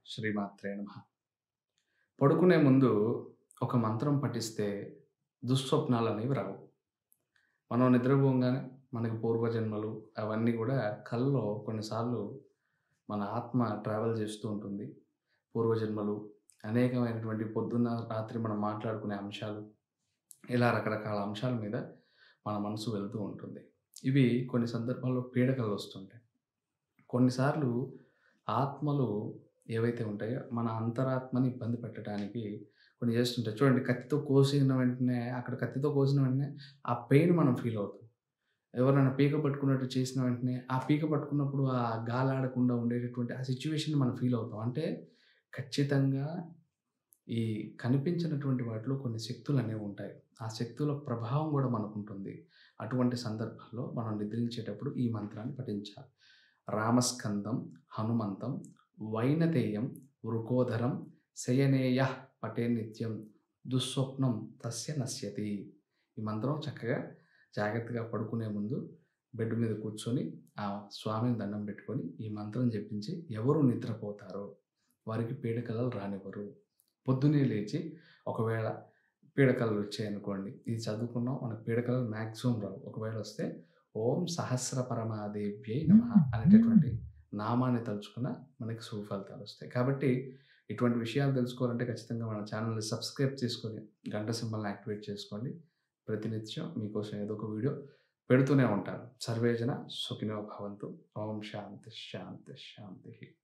శ్రీమాత్రే నమ పడుకునే ముందు ఒక మంత్రం పఠిస్తే దుస్వప్నాలు అనేవి రావు మనం నిద్రపోగానే మనకి పూర్వజన్మలు అవన్నీ కూడా కల్లో కొన్నిసార్లు మన ఆత్మ ట్రావెల్ చేస్తూ ఉంటుంది పూర్వజన్మలు అనేకమైనటువంటి పొద్దున్న రాత్రి మనం మాట్లాడుకునే అంశాలు ఇలా రకరకాల అంశాల మీద మన మనసు వెళ్తూ ఉంటుంది ఇవి కొన్ని సందర్భాల్లో పీడకలు వస్తుంటాయి కొన్నిసార్లు ఆత్మలు ఏవైతే ఉంటాయో మన అంతరాత్మని ఇబ్బంది పెట్టడానికి కొన్ని చేస్తుంటాయి చూడండి కత్తితో కోసిన వెంటనే అక్కడ కత్తితో కోసిన వెంటనే ఆ పెయిన్ మనం ఫీల్ అవుతాం ఎవరైనా పీక పట్టుకున్నట్టు చేసిన వెంటనే ఆ పీక పట్టుకున్నప్పుడు ఆ గాలాడకుండా ఉండేటటువంటి ఆ సిచ్యువేషన్ మనం ఫీల్ అవుతాం అంటే ఖచ్చితంగా ఈ కనిపించినటువంటి వాటిలో కొన్ని శక్తులు అనేవి ఉంటాయి ఆ శక్తుల ప్రభావం కూడా మనకు ఉంటుంది అటువంటి సందర్భాల్లో మనం నిద్రించేటప్పుడు ఈ మంత్రాన్ని పఠించాలి రామస్కందం హనుమంతం వైనతేయం వృకోధరం శయనేయ పటే నిత్యం దుస్వప్నం తస్య నశ్యతి ఈ మంత్రం చక్కగా జాగ్రత్తగా పడుకునే ముందు బెడ్ మీద కూర్చొని ఆ స్వామిని దండం పెట్టుకొని ఈ మంత్రం చెప్పించి ఎవరు నిద్రపోతారో వారికి పీడకలలు రానివ్వరు పొద్దునే లేచి ఒకవేళ పీడకలలు వచ్చాయనుకోండి ఇది చదువుకున్నాం మనకు పీడకలలు మ్యాక్సిమం రావు ఒకవేళ వస్తే ఓం సహస్ర పరమాదేవ్యై నమ అనేటటువంటి నామాన్ని తలుచుకున్న మనకి సుఫలితాలు వస్తాయి కాబట్టి ఇటువంటి విషయాలు తెలుసుకోవాలంటే ఖచ్చితంగా మన ఛానల్ని సబ్స్క్రైబ్ చేసుకొని గంట సింబల్ని యాక్టివేట్ చేసుకోండి ప్రతినిత్యం మీకోసం ఏదో ఒక వీడియో పెడుతూనే ఉంటాను సర్వేజన సుఖినో భవంతు ఓం శాంతి శాంతి శాంతి